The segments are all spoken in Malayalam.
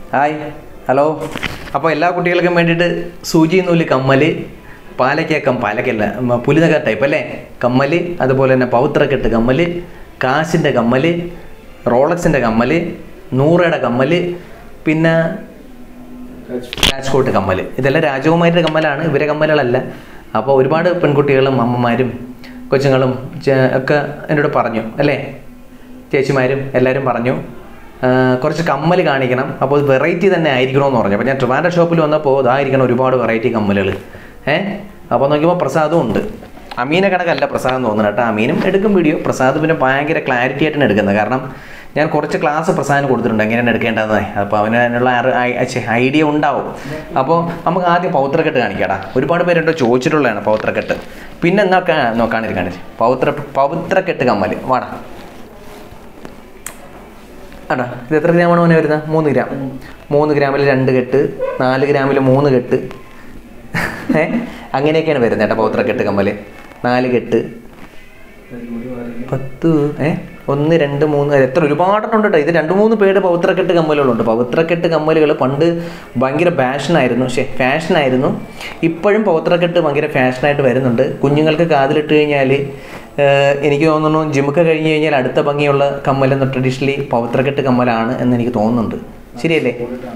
ഹായ് ഹലോ അപ്പോൾ എല്ലാ കുട്ടികൾക്കും വേണ്ടിയിട്ട് സൂചി നൂല് കമ്മൽ പാലക്കക്കം പാലക്കല്ല ഉം, പുലിനക ടൈപ്പ് അല്ലേ കമ്മൽ അതുപോലെ തന്നെ പൗത്രക്കെട്ട് കമ്മൽ കാശിൻ്റെ കമ്മൽ റോളക്സിൻ്റെ കമ്മൽ നൂറയുടെ കമ്മൽ പിന്നെ രാജ്കോട്ട് കമ്മൽ ഇതെല്ലാം രാജകുമാരിയുടെ കമ്മലാണ് ഇവരെ കമ്മലുകളല്ല അപ്പോൾ ഒരുപാട് പെൺകുട്ടികളും അമ്മമാരും കൊച്ചുങ്ങളും ചെ- ഒക്കെ എന്നോട് പറഞ്ഞു അല്ലേ ചേച്ചിമാരും എല്ലാവരും പറഞ്ഞു ആ, കുറച്ച് കമ്മൽ കാണിക്കണം അപ്പോൾ വെറൈറ്റി തന്നെ ആയിരിക്കണമെന്ന് പറഞ്ഞു അപ്പോൾ ഞാൻ ട്രിവാൻഡ്ര ഷോപ്പിൽ വന്നപ്പോൾ ഇതായിരിക്കണം ഒരുപാട് വെറൈറ്റി കമ്മലുകൾ ഏ അപ്പോൾ നോക്കിയപ്പോൾ പ്രസാദവും ഉണ്ട് അമീനെ കണക്കല്ല പ്രസാദ് എന്ന് തോന്നുന്നു കേട്ടോ അമീനും എടുക്കും വീഡിയോ പ്രസാദ് പിന്നെ ഭയങ്കര ക്ലാരിറ്റി ആയിട്ടാണ് എടുക്കുന്നത് കാരണം ഞാൻ കുറച്ച് ക്ലാസ് പ്രസാദിന് കൊടുത്തിട്ടുണ്ട് എങ്ങനെയാണ് എടുക്കേണ്ടതെന്ന് അപ്പോൾ അവന് അതിനുള്ള ഐഡിയ ഉണ്ടാവും അപ്പോൾ നമുക്ക് ആദ്യം പൗത്രക്കെട്ട് കാണിക്കാടാ ഒരുപാട് പേരുണ്ടോ ചോദിച്ചിട്ടുള്ളതാണ് പൗത്രക്കെട്ട് പിന്നെ എന്നാ കാ- നോക്കാണിരി കാണിച്ച് പൗത്ര പൗത്രക്കെട്ട് കമ്മൽ വാടാ ആടാ ഇത് എത്ര ഗ്രാമാണ് മോനെ വരുന്നത് മൂന്ന് ഗ്രാം മൂന്ന് ഗ്രാമിൽ രണ്ട് കെട്ട് നാല് ഗ്രാമിൽ മൂന്ന് കെട്ട് ഏ അങ്ങനെയൊക്കെയാണ് വരുന്നത് കേട്ടോ പൗത്രക്കെട്ട് കമ്മൽ നാല് കെട്ട് പത്ത് ഏ ഒന്ന് രണ്ട് മൂന്ന് എത്ര ഒരുപാടെണ്ണം കേട്ടോ ഇത് രണ്ട് മൂന്ന് പേര് പവിത്രക്കെട്ട് കമ്മലുകളുണ്ട് പവിത്രക്കെട്ട് കമ്മലുകൾ പണ്ട് ഭയങ്കര ഫാഷനായിരുന്നു പക്ഷേ ഫാഷനായിരുന്നു ഇപ്പോഴും പവിത്രക്കെട്ട് ഭയങ്കര ഫാഷനായിട്ട് വരുന്നുണ്ട് കുഞ്ഞുങ്ങൾക്ക് കാതിലിട്ട് കഴിഞ്ഞാൽ എനിക്ക് തോന്നുന്നു ജിമ്മൊക്കെ കഴിഞ്ഞ് കഴിഞ്ഞാൽ അടുത്ത ഭംഗിയുള്ള കമ്മലെന്ന് ട്രഡീഷണലി പവിത്രക്കെട്ട് കമ്മലാണ് എന്ന് എനിക്ക് തോന്നുന്നുണ്ട് ശരിയല്ലേ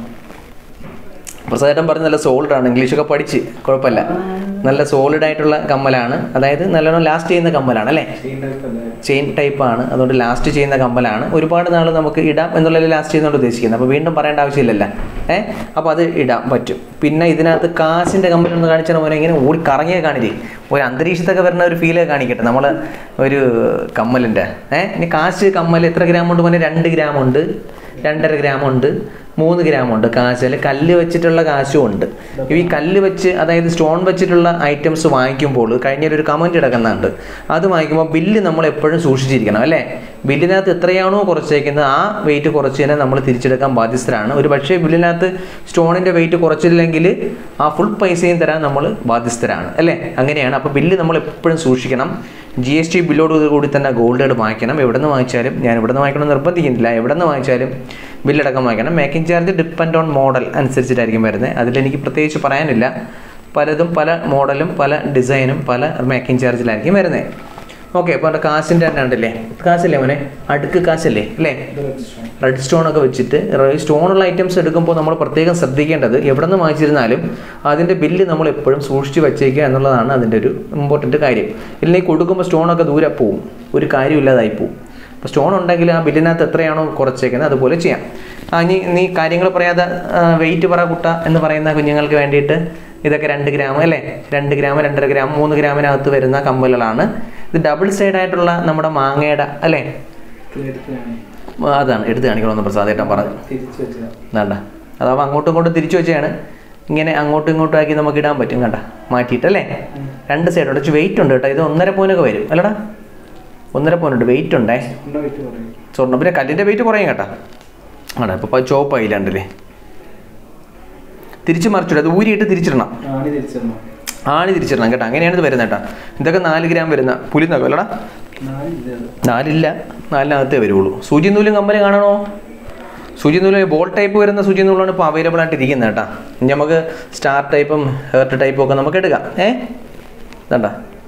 പ്രസാദേട്ടൻ പറഞ്ഞ് നല്ല സോളിഡ് ആണ് ഇംഗ്ലീഷൊക്കെ പഠിച്ച് കുഴപ്പമില്ല നല്ല സോളിഡ് ആയിട്ടുള്ള കമ്മലാണ് അതായത് നല്ലോണം ലാസ്റ്റ് ചെയ്യുന്ന കമ്മലാണ് അല്ലേ ചെയിൻ ടൈപ്പ് ആണ് അതുകൊണ്ട് ലാസ്റ്റ് ചെയ്യുന്ന കമ്മലാണ് ഒരുപാട് നാൾ നമുക്ക് ഇടാം എന്നുള്ളതിൽ ലാസ്റ്റ് ചെയ്യുന്നതുകൊണ്ട് ഉദ്ദേശിക്കുന്നത് അപ്പോൾ വീണ്ടും പറയേണ്ട ആവശ്യമില്ലല്ലോ ഏ അപ്പോൾ അത് ഇടാൻ പറ്റും പിന്നെ ഇതിനകത്ത് കാശിൻ്റെ കമ്മൽ ഒന്ന് കാണിച്ചാൽ പോലെ ഇങ്ങനെ ഓടി കറങ്ങിയ കാണില്ലേ ഒരു അന്തരീക്ഷത്തൊക്കെ വരുന്ന ഒരു ഫീല് കാണിക്കട്ടെ നമ്മൾ ഒരു കമ്മലിൻ്റെ ഏ ഇനി കാശ് കമ്മൽ എത്ര ഗ്രാം ഉണ്ട് പോലെ രണ്ട് ഗ്രാം ഉണ്ട് രണ്ടര ഗ്രാം ഉണ്ട് മൂന്ന് ഗ്രാം ഉണ്ട് കാശിൽ കല്ല് വെച്ചിട്ടുള്ള കാശും ഉണ്ട് ഈ കല്ല് വെച്ച് അതായത് സ്റ്റോൺ വെച്ചിട്ടുള്ള ഐറ്റംസ് വാങ്ങിക്കുമ്പോൾ കഴിഞ്ഞൊരു കമൻറ്റ് കിടക്കുന്നുണ്ട് അത് വാങ്ങിക്കുമ്പോൾ ബില്ല് നമ്മൾ എപ്പോഴും സൂക്ഷിച്ചിരിക്കണം അല്ലേ ബില്ലിനകത്ത് എത്രയാണോ കുറച്ചേക്കുന്നത് ആ വെയിറ്റ് കുറച്ചതിനെ നമ്മൾ തിരിച്ചെടുക്കാൻ ബാധ്യസ്ഥരാണ് ഒരു പക്ഷേ ബില്ലിനകത്ത് സ്റ്റോണിൻ്റെ വെയിറ്റ് കുറച്ചില്ലെങ്കിൽ ആ ഫുൾ പൈസയും തരാൻ നമ്മൾ ബാധ്യസ്ഥരാണ് അല്ലേ അങ്ങനെയാണ് അപ്പോൾ ബില്ല് നമ്മൾ എപ്പോഴും സൂക്ഷിക്കണം ജി എസ് ടി ബില്ലോട് കൂടി തന്നെ ഗോൾഡ് കാർഡ് വാങ്ങിക്കണം എവിടെ നിന്ന് വാങ്ങിച്ചാലും ഞാൻ എവിടെ നിന്ന് വാങ്ങിക്കണം എന്ന് നിർബന്ധിക്കുന്നില്ല എവിടെ നിന്ന് വാങ്ങിച്ചാലും ബില്ലടക്കം വാങ്ങിക്കണം making charge depend on model അനുസരിച്ചിട്ടായിരിക്കും വരുന്നത് അതിലെനിക്ക് പ്രത്യേകിച്ച് പറയാനില്ല പലതും പല മോഡലും പല ഡിസൈനും പല മേക്കിംഗ് ചാർജിലായിരിക്കും വരുന്നത് ഓക്കെ അപ്പോൾ എൻ്റെ കാശിൻ്റെ തന്നെ ഉണ്ടല്ലേ കാശല്ലേ മോനെ അടുക്ക് കാശല്ലേ അല്ലേ റെഡ് സ്റ്റോൺ ഒക്കെ വെച്ചിട്ട് സ്റ്റോണുള്ള ഐറ്റംസ് എടുക്കുമ്പോൾ നമ്മൾ പ്രത്യേകം ശ്രദ്ധിക്കേണ്ടത് എവിടെ നിന്ന് വാങ്ങിച്ചിരുന്നാലും അതിൻ്റെ ബില്ല് നമ്മൾ എപ്പോഴും സൂക്ഷിച്ച് വെച്ചേക്കുക എന്നുള്ളതാണ് അതിൻ്റെ ഒരു ഇമ്പോർട്ടൻറ്റ് കാര്യം ഇല്ലെങ്കിൽ കൊടുക്കുമ്പോൾ സ്റ്റോണൊക്കെ ദൂരെ പോവും ഒരു കാര്യമില്ലാതായി പോവും അപ്പോൾ സ്റ്റോൺ ഉണ്ടെങ്കിൽ ആ ബില്ലിനകത്ത് എത്രയാണോ കുറച്ചേക്കുന്നത് അതുപോലെ ചെയ്യാം ആ ഇനി നീ കാര്യങ്ങൾ പറയാതെ വെയിറ്റ് പറ കുട്ട എന്ന് പറയുന്ന കുഞ്ഞുങ്ങൾക്ക് വേണ്ടിയിട്ട് ഇതൊക്കെ രണ്ട് ഗ്രാം അല്ലേ രണ്ട് ഗ്രാം രണ്ടര ഗ്രാം മൂന്ന് ഗ്രാമിനകത്ത് വരുന്ന കമ്പലുകളാണ് ഇത് ഡബിൾ സൈഡ് ആയിട്ടുള്ള നമ്മുടെ മാങ്ങയുടെ അല്ലേ അതാണ് എടുത്ത് കാണിക്കണമെന്ന് പ്രസാദേട്ടൻ പറഞ്ഞു വേണ്ട അതാവുമ്പോൾ അങ്ങോട്ടും ഇങ്ങോട്ടും തിരിച്ചു വെച്ചാണ് ഇങ്ങനെ അങ്ങോട്ടും ഇങ്ങോട്ടും ആക്കി നമുക്ക് ഇടാൻ പറ്റും കണ്ട മാറ്റിയിട്ടല്ലേ രണ്ട് സൈഡ് ഉണ്ട് വെയിറ്റ് ഉണ്ട് കേട്ടോ ഇത് ഒന്നര പോയിനൊക്കെ വരും അല്ലടാ ഒന്നര പോയിനുണ്ട് വെയിറ്റ് ഉണ്ടേ സ്വർണ്ണം പിന്നെ കല്ലിൻ്റെ വെയിറ്റ് കുറയും കേട്ടോ ആടാ ഇപ്പോൾ ചോപ്പ് ആയില്ലാണ്ടല്ലേ തിരിച്ച് മറിച്ചിടും അത് ഊരിയിട്ട് തിരിച്ചിടണം ആണി തിരിച്ചിടണം കേട്ടോ അങ്ങനെയാണ് ഇത് വരുന്നത് കേട്ടോ ഇതൊക്കെ നാല് ഗ്രാം വരുന്ന പുലി നഖം അല്ലടാ നാലില്ല നാലിനകത്തേ വരുള്ളൂ സൂചി നൂലും കമ്പനി കാണണോ സൂചി നൂല് ബോൾ ടൈപ്പ് വരുന്ന സൂചി നൂലാണ് ഇപ്പോൾ അവൈലബിൾ ആയിട്ട് ഇരിക്കുന്നത് കേട്ടോ ഇനി നമുക്ക് സ്റ്റാർ ടൈപ്പും ഹേർട്ട് ടൈപ്പും ഒക്കെ നമുക്ക് എടുക്കാം ഏ ഇതണ്ട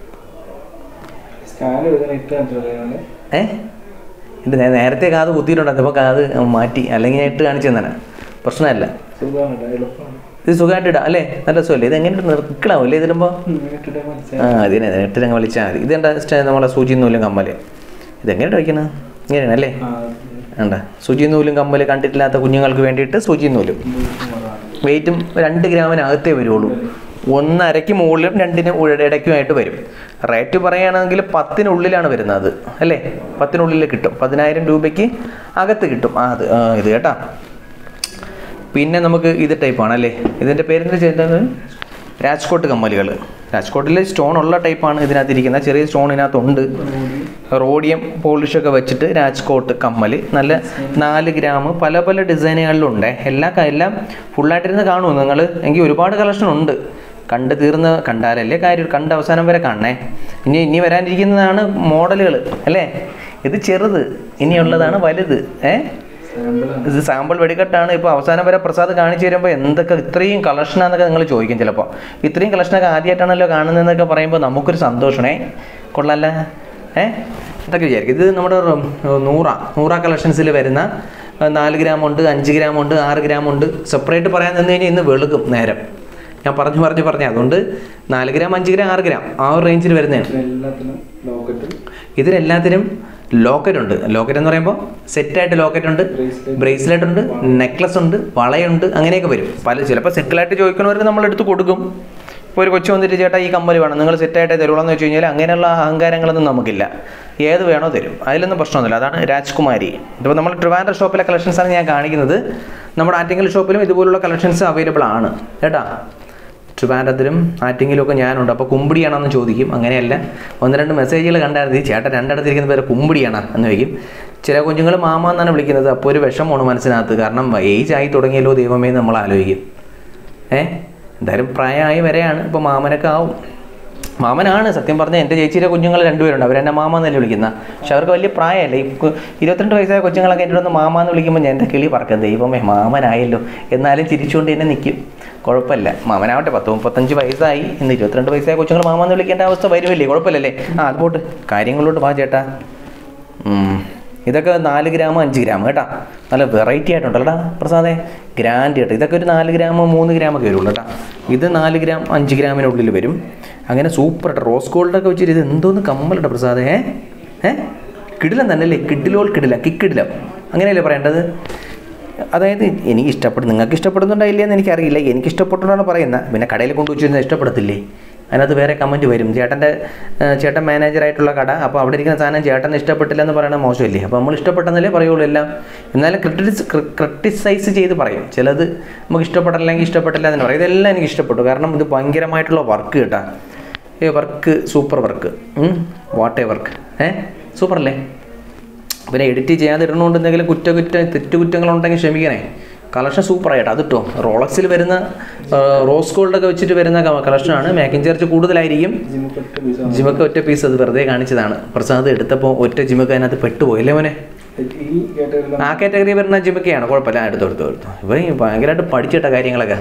ഏ ഇത് ഞാൻ നേരത്തെ കാത് കുത്തിയിട്ടുണ്ടായിരുന്നു ഇപ്പോൾ കാത് മാറ്റി അല്ലെങ്കിൽ ഞാൻ ഇട്ട് കാണിച്ചു തന്നെ പ്രശ്നമല്ല ഇത് സുഖമായിട്ട് ഇടാം അല്ലേ നല്ല രസമല്ലേ ഇത് എങ്ങനെ നിൽക്കണമോ അല്ലേ ഇതിടുമ്പോൾ ആ അതിനെ ഇട്ടിരങ്ങ് വിളിച്ചാൽ മതി ഇതെന്താ സ്റ്റ- നമ്മളെ സൂചി നൂലും കമ്മല് ഇതെങ്ങനെ വയ്ക്കുന്നത് ഇങ്ങനെയാണ് അല്ലേ വേണ്ട സൂചി നൂലും കമ്മല് കണ്ടിട്ടില്ലാത്ത കുഞ്ഞുങ്ങൾക്ക് വേണ്ടിയിട്ട് സൂചി നൂലും വെയിറ്റും രണ്ട് ഗ്രാമിനകത്തേ വരുള്ളൂ ഒന്നരയ്ക്ക് മുകളിലും രണ്ടിന് ഉഴ- ഇടയ്ക്കുമായിട്ട് വരും റേറ്റ് പറയുകയാണെങ്കിൽ പത്തിനുള്ളിലാണ് വരുന്നത് അല്ലേ പത്തിനുള്ളിൽ കിട്ടും പതിനായിരം രൂപയ്ക്ക് അകത്ത് കിട്ടും ആ അത് ആ, ഇത് കേട്ടാ പിന്നെ നമുക്ക് ഇത് ടൈപ്പാണ് അല്ലേ ഇതിൻ്റെ പേരെന്താ ചെയ്തത് രാജ്കോട്ട് കമ്മലുകൾ രാജ്കോട്ടിൽ സ്റ്റോൺ ഉള്ള ടൈപ്പാണ് ഇതിനകത്ത് ഇരിക്കുന്നത് ചെറിയ സ്റ്റോൺ ഇതിനകത്തുണ്ട് റോഡിയം പോളിഷൊക്കെ വെച്ചിട്ട് രാജ്കോട്ട് കമ്മൽ നല്ല നാല് ഗ്രാം പല പല ഡിസൈനുകളിലുണ്ട് എല്ലാ ക- എല്ലാം ഫുള്ളായിട്ടിരുന്ന് കാണുമോ നിങ്ങൾ എങ്കിൽ ഒരുപാട് കളക്ഷൻ ഉണ്ട് കണ്ട് തീർന്ന് കണ്ടാലല്ലേ കാര്യം കണ്ട് അവസാനം വരെ കാണണേ ഇനി ഇനി വരാനിരിക്കുന്നതാണ് മോഡലുകൾ അല്ലേ ഇത് ചെറുത് ഇനിയുള്ളതാണ് വലുത് ഏ സാമ്പിളാണ് ഇത് സാമ്പിൾ വെടിക്കെട്ടാണ് ഇപ്പോൾ അവസാനം വരെ പ്രസാദ് കാണിച്ചു തരുമ്പോൾ എന്തൊക്കെ ഇത്രയും കളക്ഷനാന്നൊക്കെ നിങ്ങൾ ചോദിക്കും ചിലപ്പോൾ ഇത്രയും കളക്ഷനൊക്കെ ആദ്യമായിട്ടാണല്ലോ കാണുന്നതെന്നൊക്കെ പറയുമ്പോൾ നമുക്കൊരു സന്തോഷമേ കൊള്ളാല്ല ഏ ഇതൊക്കെ വിചാരിക്കും ഇത് നമ്മുടെ ഒരു, ഉം, നൂറ നൂറ കളക്ഷൻസിൽ വരുന്ന ആ, നാല് ഗ്രാം ഉണ്ട് അഞ്ച് ഗ്രാം ഉണ്ട് ആറ് ഗ്രാം ഉണ്ട് സെപ്പറേറ്റ് പറയാൻ നിന്ന് കഴിഞ്ഞാൽ ഇന്ന് വെളുക്കും നേരം ഞാൻ പറഞ്ഞു പറഞ്ഞു പറഞ്ഞു അതുകൊണ്ട് നാല് ഗ്രാം അഞ്ച് ഗ്രാം ആറ് ഗ്രാം ആ ഒരു റേഞ്ചിൽ വരുന്നതാണ് എല്ലാത്തിനും ലോക്കറ്റ് ഇതിലെല്ലാത്തിനും ലോക്കറ്റ് ഉണ്ട് ലോക്കറ്റ് എന്ന് പറയുമ്പോൾ സെറ്റായിട്ട് ലോക്കറ്റ് ഉണ്ട് Bracelet. ബ്രേസ്ലെറ്റ് ഉണ്ട് നെക്ലസ് ഉണ്ട് വളയുണ്ട് അങ്ങനെയൊക്കെ വരും പല ചിലപ്പോൾ സെറ്റിലായിട്ട് ചോദിക്കുന്നവർക്ക് നമ്മൾ എടുത്ത് കൊടുക്കും ഇപ്പോൾ ഒരു കൊച്ചു വന്നിട്ട് ചേട്ടാ ഈ കമ്മൽ വേണം നിങ്ങൾ സെറ്റായിട്ട് തരുള്ളൂ എന്ന് വെച്ച് കഴിഞ്ഞാൽ അങ്ങനെയുള്ള അഹങ്കാരങ്ങളൊന്നും നമുക്കില്ല ഏത് വേണോ തരും അതിലൊന്നും പ്രശ്നമൊന്നുമില്ല അതാണ് രാജ്കുമാരി ഇപ്പോൾ നമ്മൾ ട്രിവാൻഡ്ര ഷോപ്പിലെ കളക്ഷൻസാണ് ഞാൻ കാണിക്കുന്നത് നമ്മുടെ ആറ്റിങ്ങൽ ഷോപ്പിലും ഇതുപോലുള്ള കളക്ഷൻസ് അവൈലബിൾ ആണ് കേട്ടാ ട്രിവാൻഡ്രത്തിലും ആറ്റിങ്ങിലും ഒക്കെ ഞാനുണ്ട് അപ്പോൾ കുമ്പിടിയാണെന്ന് ചോദിക്കും അങ്ങനെയല്ല ഒന്ന് രണ്ട് മെസ്സേജുകൾ കണ്ടായിരുന്നു ഈ ചേട്ടൻ രണ്ടിടത്തിരിക്കുന്ന പേര് കുമ്പിടിയാണ് എന്ന് ചോദിക്കും ചില കുഞ്ഞുങ്ങൾ മാമ എന്നാണ് വിളിക്കുന്നത് അപ്പോൾ ഒരു വിഷമമാണ് മനസ്സിനകത്ത് കാരണം ഏജ് ആയി തുടങ്ങിയല്ലോ ദൈവമേ എന്ന് നമ്മൾ ആലോചിക്കും ഏ എന്തായാലും പ്രായമായി വരെയാണ് ഇപ്പോൾ മാമനൊക്കെ ആവും മാമനാണ് സത്യം പറഞ്ഞാൽ എൻ്റെ ചേച്ചിയുടെ കുഞ്ഞുങ്ങൾ രണ്ടുപേരുണ്ട് അവരെന്നെ മാമ എന്നല്ലേ വിളിക്കുന്ന പക്ഷെ അവർക്ക് വലിയ പ്രായമല്ല ഈ കു- ഇരുപത്തിരണ്ട് വയസ്സായ കൊച്ചുങ്ങളൊക്കെ എൻ്റെ ഒന്ന് മാമ എന്ന് വിളിക്കുമ്പോൾ ഞാൻ എൻ്റെ കിളി പറക്കും ദൈവമേ മാമനായല്ലോ എന്നാലും ചിരിച്ചുകൊണ്ട് തന്നെ നിൽക്കും കുഴപ്പമില്ല മാമനാവട്ടെ പത്ത് മുപ്പത്തഞ്ച് വയസ്സായി ഇന്ന് ഇരുപത്തിരണ്ട് വയസ്സായ കൊച്ചുങ്ങൾ മാമ എന്ന് വിളിക്കേണ്ട അവസ്ഥ വരുമല്ലേ കുഴപ്പമില്ലല്ലേ ആ അത് പോട്ട് കാര്യങ്ങളോട്ട് വാ ചേട്ടാ ഉം. ഇതൊക്കെ നാല് ഗ്രാം അഞ്ച് ഗ്രാം കേട്ടാ നല്ല വെറൈറ്റി ആയിട്ടുണ്ടല്ലോടാ പ്രസാദേ ഗ്രാൻഡ് കേട്ടോ ഇതൊക്കെ ഒരു നാല് ഗ്രാം മൂന്ന് ഗ്രാം ഒക്കെ വരുള്ളൂ കേട്ടാ ഇത് നാല് ഗ്രാം അഞ്ച് ഗ്രാമിനുള്ളിൽ വരും അങ്ങനെ സൂപ്പർ കേട്ടോ റോസ് ഗോൾഡൊക്കെ വെച്ചിട്ട് ഇത് എന്തോന്ന് കമ്മലുണ്ടോ പ്രസാദേ ഏ ഏ കിടിലം തന്നെ അല്ലേ കിഡിലോൾ കിടിലം കിക്കിടിലം അങ്ങനെയല്ലേ പറയേണ്ടത് അതായത് എനിക്ക് ഇഷ്ടപ്പെടും നിങ്ങൾക്ക് ഇഷ്ടപ്പെടുന്നുണ്ടോ ഇല്ലയെന്ന് എനിക്കറിയില്ല എനിക്ക് ഇഷ്ടപ്പെട്ടുകൊണ്ടാണ് പറയുന്നത് പിന്നെ കടയിൽ കൊണ്ടുവച്ചിരുന്നത് ഇഷ്ടപ്പെടത്തില്ലേ അതിനകത്ത് വേറെ കമൻറ്റ് വരും ചേട്ടൻ്റെ ഏഹ്, ചേട്ടൻ മാനേജറായിട്ടുള്ള കട അപ്പോൾ അവിടെ ഇരിക്കുന്ന സാധനം ചേട്ടന് ഇഷ്ടപ്പെട്ടില്ല എന്ന് പറയണത് മോശമല്ലേ അപ്പോൾ നമ്മൾ ഇഷ്ടപ്പെട്ടെന്നല്ലേ പറയുള്ളൂ എല്ലാം എന്നാലും ക്രിട്ടിസ് ക്രിട്ടിസൈസ് ചെയ്ത് പറയും ചിലത് നമുക്ക് ഇഷ്ടപ്പെട്ടില്ലെങ്കിൽ ഇഷ്ടപ്പെട്ടില്ല എന്ന് പറയും ഇതെല്ലാം എനിക്ക് ഇഷ്ടപ്പെട്ടു കാരണം ഇത് ഭയങ്കരമായിട്ടുള്ള വർക്ക് കേട്ടാ ഏ work super work what a work ഏ സൂപ്പർ അല്ലേ പിന്നെ എഡിറ്റ് ചെയ്യാതെ ഇടണോണ്ട് എന്തെങ്കിലും കുറ്റ കുറ്റ തെറ്റുകുറ്റങ്ങളുണ്ടെങ്കിൽ ക്ഷമിക്കണേ കളക്ഷൻ സൂപ്പർ ആയിട്ട് അത് കേട്ടോ റോളക്സിൽ വരുന്ന ആ, റോസ് ഗോൾഡൊക്കെ വെച്ചിട്ട് വരുന്ന കളക്ഷനാണ് മേക്കിംഗ് ചാർജ് കൂടുതലായിരിക്കും ജിമുക്കൊട്ട് പീസ് ജിമക്ക് ഒറ്റ പീസ് അത് വെറുതെ കാണിച്ചതാണ് പ്രസാദ് എടുത്തപ്പോൾ ഒറ്റ ജിമക്ക് അതിനകത്ത് പെട്ടുപോയി അല്ലേ മോനെ ഈ കേട്ടതെല്ലാം ആ കാറ്റഗറി വരുന്ന ജിമക്കയാണ് കുഴപ്പമില്ല ആ, എടുത്തു എടുത്തു എടുത്തു ഇവൻ ഭയങ്കരമായിട്ട് പഠിച്ചിട്ട കാര്യങ്ങളൊക്കെ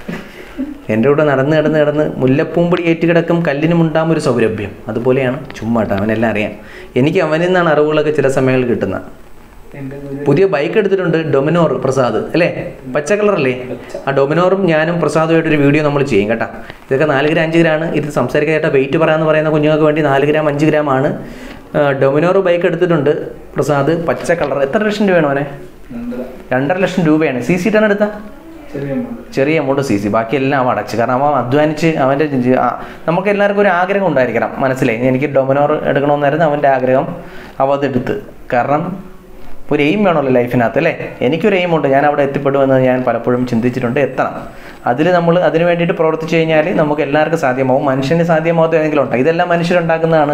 എൻ്റെ കൂടെ നടന്ന് നടന്ന് നടന്ന് മുല്ലപ്പൂമ്പൊടി ഏറ്റ് കിടക്കും കല്ലിനും ഉണ്ടാകും ഒരു സൗരഭ്യം അതുപോലെയാണ് ചുമ്മാ കേട്ടോ അവനെല്ലാം അറിയാം എനിക്ക് അവനിൽ നിന്നാണ് അറിവുകളൊക്കെ ചില സമയങ്ങളിൽ കിട്ടുന്നത് എൻ്റെ ഒരു പുതിയ ബൈക്ക് എടുത്തിട്ടുണ്ട് ഡൊമിനോർ പ്രസാദ് അല്ലേ പച്ച കളറല്ലേ ആ ഡൊമിനോറും ഞാനും പ്രസാദുമായിട്ട് ഒരു വീഡിയോ നമ്മൾ ചെയ്യും കേട്ടോ ഇതൊക്കെ നാല് ഗ്രാം അഞ്ച് ഗ്രാം ആണ് ഇത് സംസാരിക്കാൻ കേട്ട വെയിറ്റ് പറയാമെന്ന് പറയുന്ന കുഞ്ഞുങ്ങൾക്ക് വേണ്ടി നാല് ഗ്രാം അഞ്ച് ഗ്രാം ആണ് ആ, ഡൊമിനോർ ബൈക്ക് എടുത്തിട്ടുണ്ട് പ്രസാദ് പച്ച കളർ എത്ര ലക്ഷം രൂപയാണ് അവനെ രണ്ടര രണ്ടര ലക്ഷം രൂപയാണ് സി സി ടാണ് എടുത്ത ചെറിയ എമൗണ്ട് ചെറിയ എമൗണ്ട് സി സി ബാക്കി എല്ലാം അവൻ അടച്ചു കാരണം അവൻ അധ്വാനിച്ച് അവൻ്റെ ജി- ആ, നമുക്ക് എല്ലാവർക്കും ഒരു ആഗ്രഹം ഉണ്ടായിരിക്കണം മനസ്സിലായി എനിക്ക് ഡൊമിനോർ എടുക്കണമെന്നായിരുന്നു അവൻ്റെ ആഗ്രഹം അവ അതെടുത്ത് കാരണം ഒരു എയിം വേണമല്ലോ ലൈഫിനകത്ത് അല്ലേ എനിക്കൊരു എയിം ഉണ്ട് ഞാൻ അവിടെ എത്തിപ്പെടുമെന്ന് ഞാൻ പലപ്പോഴും ചിന്തിച്ചിട്ടുണ്ട് എത്തണം അതിൽ നമ്മൾ അതിന് വേണ്ടിയിട്ട് പ്രവർത്തിച്ചു കഴിഞ്ഞാൽ നമുക്ക് എല്ലാവർക്കും സാധ്യമാവും മനുഷ്യന് സാധ്യമാവാത്ത ഏതെങ്കിലും ഉണ്ടോ ഇതെല്ലാം മനുഷ്യരുണ്ടാക്കുന്നതാണ്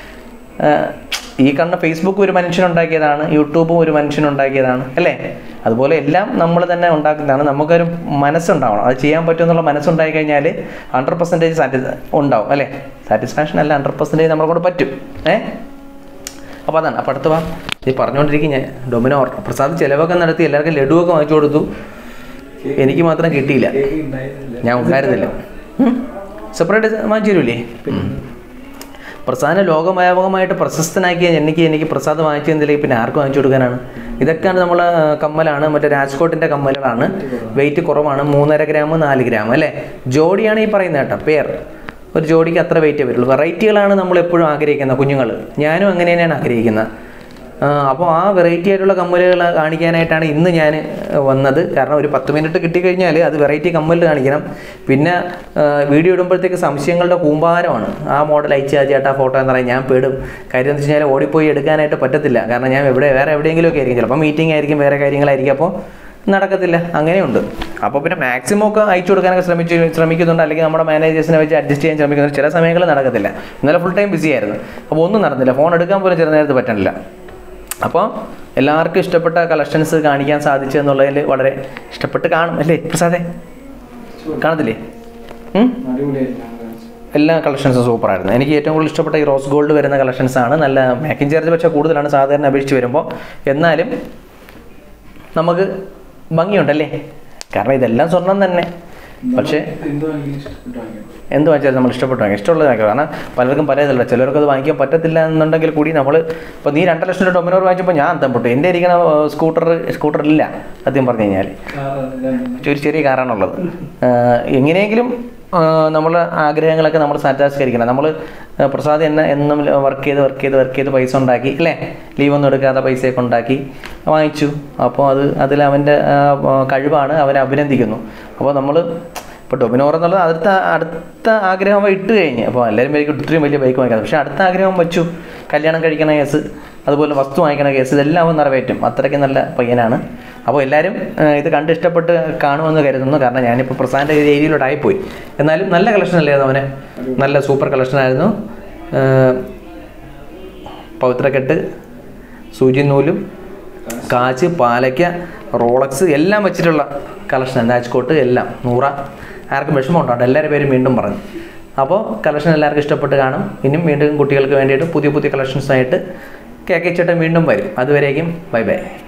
ആഹ് ഈ കാണുന്ന ഫേസ്ബുക്ക് ഒരു മനുഷ്യനുണ്ടാക്കിയതാണ് യൂട്യൂബും ഒരു മനുഷ്യനുണ്ടാക്കിയതാണ് അല്ലേ അതുപോലെ എല്ലാം നമ്മൾ തന്നെ ഉണ്ടാക്കുന്നതാണ് നമുക്കൊരു മനസ്സുണ്ടാവണം അത് ചെയ്യാൻ പറ്റുമെന്നുള്ള മനസ്സുണ്ടായി കഴിഞ്ഞാൽ ഹൺഡ്രഡ് പെർസെൻറ്റേജ് സാറ്റിസ് ഉണ്ടാവും അല്ലേ സാറ്റിസ്ഫാക്ഷൻ അല്ല ഹൺഡ്രഡ് പെർസെൻറ്റേജ് നമ്മളെ കൊണ്ട് പറ്റും ഏ അപ്പോൾ അതാണ് അപ്പോൾ അടുത്ത വാ ഈ പറഞ്ഞുകൊണ്ടിരിക്കും ഞാൻ ഡൊമിനോർ പ്രസാദ് ചിലവൊക്കെ നടത്തി എല്ലാവർക്കും ലഡുവൊക്കെ വാങ്ങിച്ചു കൊടുത്തു എനിക്ക് മാത്രം കിട്ടിയില്ല കേക്ക് ഉണ്ടായിരുന്നില്ല ഞാൻ ഉണ്ടായിരുന്നില്ല സെപ്പറേറ്റ് വാങ്ങിച്ചു തരൂലേ പ്രസാദിനെ ലോകവ്യാപകമായിട്ട് പ്രശസ്തനാക്കിയ എനിക്ക് എനിക്ക് പ്രസാദ് വാങ്ങിച്ചു തന്നില്ലെങ്കിൽ പിന്നെ ആർക്ക് വാങ്ങിച്ചു കൊടുക്കാനാണ് ഇതൊക്കെയാണ് നമ്മൾ കമ്മലാണ് മറ്റേ രാജ്കോട്ടിൻ്റെ കമ്മലുകളാണ് വെയിറ്റ് കുറവാണ് മൂന്നര ഗ്രാം നാല് ഗ്രാം അല്ലേ ജോഡിയാണ് ഈ പറയുന്നത് കേട്ടോ പേർ ഒരു ജോഡിക്ക് അത്ര വെയിറ്റേ വരുള്ളൂ വെറൈറ്റികളാണ് നമ്മൾ എപ്പോഴും ആഗ്രഹിക്കുന്നത് കുഞ്ഞുങ്ങൾ ഞാനും അങ്ങനെ തന്നെയാണ് ആഗ്രഹിക്കുന്നത് അപ്പോൾ ആ വെറൈറ്റി ആയിട്ടുള്ള കമ്മലുകൾ കാണിക്കാനായിട്ടാണ് ഇന്ന് ഞാൻ വന്നത് കാരണം ഒരു പത്ത് മിനിറ്റ് കിട്ടിക്കഴിഞ്ഞാൽ അത് വെറൈറ്റി കമ്മൽ കാണിക്കണം പിന്നെ ആ, വീഡിയോ ഇടുമ്പോഴത്തേക്ക് സംശയങ്ങളുടെ കൂമ്പാരമാണ് ആ മോഡൽ അയച്ചാ ചേട്ടാ ഫോട്ടോ എന്ന് പറയാൻ ഞാൻ പേടും കാര്യം എന്ന് വെച്ച് കഴിഞ്ഞാൽ ഓടിപ്പോയി എടുക്കാനായിട്ട് പറ്റത്തില്ല കാരണം ഞാൻ എവിടെ വേറെ എവിടെയെങ്കിലുമൊക്കെ ആയിരിക്കും ചിലപ്പോൾ മീറ്റിംഗ് ആയിരിക്കും വേറെ കാര്യങ്ങളായിരിക്കും അപ്പോൾ നടക്കത്തില്ല അങ്ങനെയുണ്ട് അപ്പോൾ പിന്നെ മാക്സിമം ഒക്കെ അയച്ചു കൊടുക്കാനൊക്കെ ശ്രമിച്ച് ശ്രമിക്കുന്നുണ്ട് അല്ലെങ്കിൽ നമ്മുടെ മാനേജേഴ്സിനെ വെച്ച് അഡ്ജസ്റ്റ് ചെയ്യാൻ ശ്രമിക്കുന്നുണ്ട് ചില സമയങ്ങളിൽ നടക്കത്തില്ല ഇന്നലെ ഫുൾ ടൈം ബിസി ആയിരുന്നു അപ്പോൾ ഒന്നും നടന്നില്ല ഫോൺ എടുക്കാൻ പോലും ചില നേരത്ത് പറ്റണില്ല അപ്പോൾ എല്ലാവർക്കും ഇഷ്ടപ്പെട്ട കളക്ഷൻസ് കാണിക്കാൻ സാധിച്ചു എന്നുള്ളതിൽ വളരെ ഇഷ്ടപ്പെട്ട് കാണും അല്ലേ പ്രസാദേ കാണത്തില്ലേ ഉം? അടിപൊളിയായിരുന്നു ഞങ്ങൾ കാണിച്ചത്. എല്ലാ കളക്ഷൻസും സൂപ്പറായിരുന്നു എനിക്ക് ഏറ്റവും കൂടുതൽ ഇഷ്ടപ്പെട്ട ഈ റോസ് ഗോൾഡ് വരുന്ന കളക്ഷൻസ് ആണ് നല്ല മേക്കിംഗ് ചാർജ് പക്ഷേ കൂടുതലാണ് സാധാരണ അപേക്ഷിച്ച് വരുമ്പോൾ എന്നാലും നമുക്ക് ഭംഗിയുണ്ടല്ലേ കാരണം ഇതെല്ലാം സ്വർണം തന്നെ പക്ഷേ എന്തോ എനിക്ക് ഇഷ്ടപ്പെട്ടു വാങ്ങിയത് എന്ത് വാങ്ങിച്ചാലും നമ്മൾ ഇഷ്ടപ്പെട്ടു വാങ്ങിക്കും ഇഷ്ടമുള്ളത് വാങ്ങിക്കും കാരണം പലർക്കും പലതല്ല ചിലർക്ക് അത് വാങ്ങിക്കാൻ പറ്റത്തില്ല എന്നുണ്ടെങ്കിൽ കൂടി നമ്മൾ ഇപ്പോൾ നീ രണ്ടര ലക്ഷം രൂപ ഡൊമിനോർ വാങ്ങിച്ചപ്പോൾ ഞാൻ അന്തം പൊട്ടു എൻ്റെ ഇരിക്കുന്ന സ്കൂട്ടർ സ്കൂട്ടറില്ല സത്യം പറഞ്ഞു കഴിഞ്ഞാൽ കാർ രണ്ടെണ്ണം ഒരു ചെറിയ കാറാണുള്ളത് ആഹ് എങ്ങനെയെങ്കിലും നമ്മൾ ആഗ്രഹങ്ങളൊക്കെ നമ്മൾ സാറ്റിസ്കരിക്കണം നമ്മൾ പ്രസാദ് എന്നെ എന്നും വർക്ക് ചെയ്ത് വർക്ക് ചെയ്ത് വർക്ക് ചെയ്ത് പൈസ ഉണ്ടാക്കി അല്ലേ ലീവൊന്നും എടുക്കാതെ പൈസയൊക്കെ ഉണ്ടാക്കി വാങ്ങിച്ചു അപ്പോൾ അത് അതിൽ അവൻ്റെ കഴിവാണ് അവനെ അഭിനന്ദിക്കുന്നു അപ്പോൾ നമ്മൾ ഇപ്പോൾ ഡൊമിനോർ എന്നുള്ളത് അടുത്ത അടുത്ത ആഗ്രഹം അവൻ ഇട്ട് കഴിഞ്ഞ് അപ്പോൾ എല്ലാവരും പേർക്ക് ഇത്രയും വലിയ ബൈക്ക് വാങ്ങിക്കാം പക്ഷേ അടുത്ത ആഗ്രഹം വെച്ചു കല്യാണം കഴിക്കണ കേസ് അതുപോലെ വസ്തു വാങ്ങിക്കണ കേസ് ഇതെല്ലാം അവൻ നിറവേറ്റും അത്രയ്ക്ക് നല്ല പയ്യനാണ് അപ്പോൾ എല്ലാവരും ആ, ഇത് കണ്ട് ഇഷ്ടപ്പെട്ട് കാണുമെന്ന് കരുതുന്നു കാരണം ഞാനിപ്പോൾ പ്രസാദിൻ്റെ ഏരിയയിലോട്ടായി പോയി എന്നാലും നല്ല കളക്ഷൻ അല്ലായിരുന്നു അവന് നല്ല സൂപ്പർ കളക്ഷൻ ആയിരുന്നു ആ, പവിത്രക്കെട്ട് സൂചി നൂലും കാച്ച് പാലയ്ക്ക റോളക്സ് എല്ലാം വെച്ചിട്ടുള്ള കളക്ഷൻ രാജ്കോട്ട് എല്ലാം നൂറ ആർക്കും വിഷമമുണ്ടോ എല്ലാവരും പേരും വീണ്ടും പറഞ്ഞു അപ്പോൾ കളക്ഷൻ എല്ലാവർക്കും ഇഷ്ടപ്പെട്ട് കാണും ഇനിയും വീണ്ടും കുട്ടികൾക്ക് വേണ്ടിയിട്ട് പുതിയ പുതിയ കളക്ഷൻസായിട്ട് കെ കെ ചേട്ടൻ വീണ്ടും വരും അതുവരേക്കും ബൈ ബൈ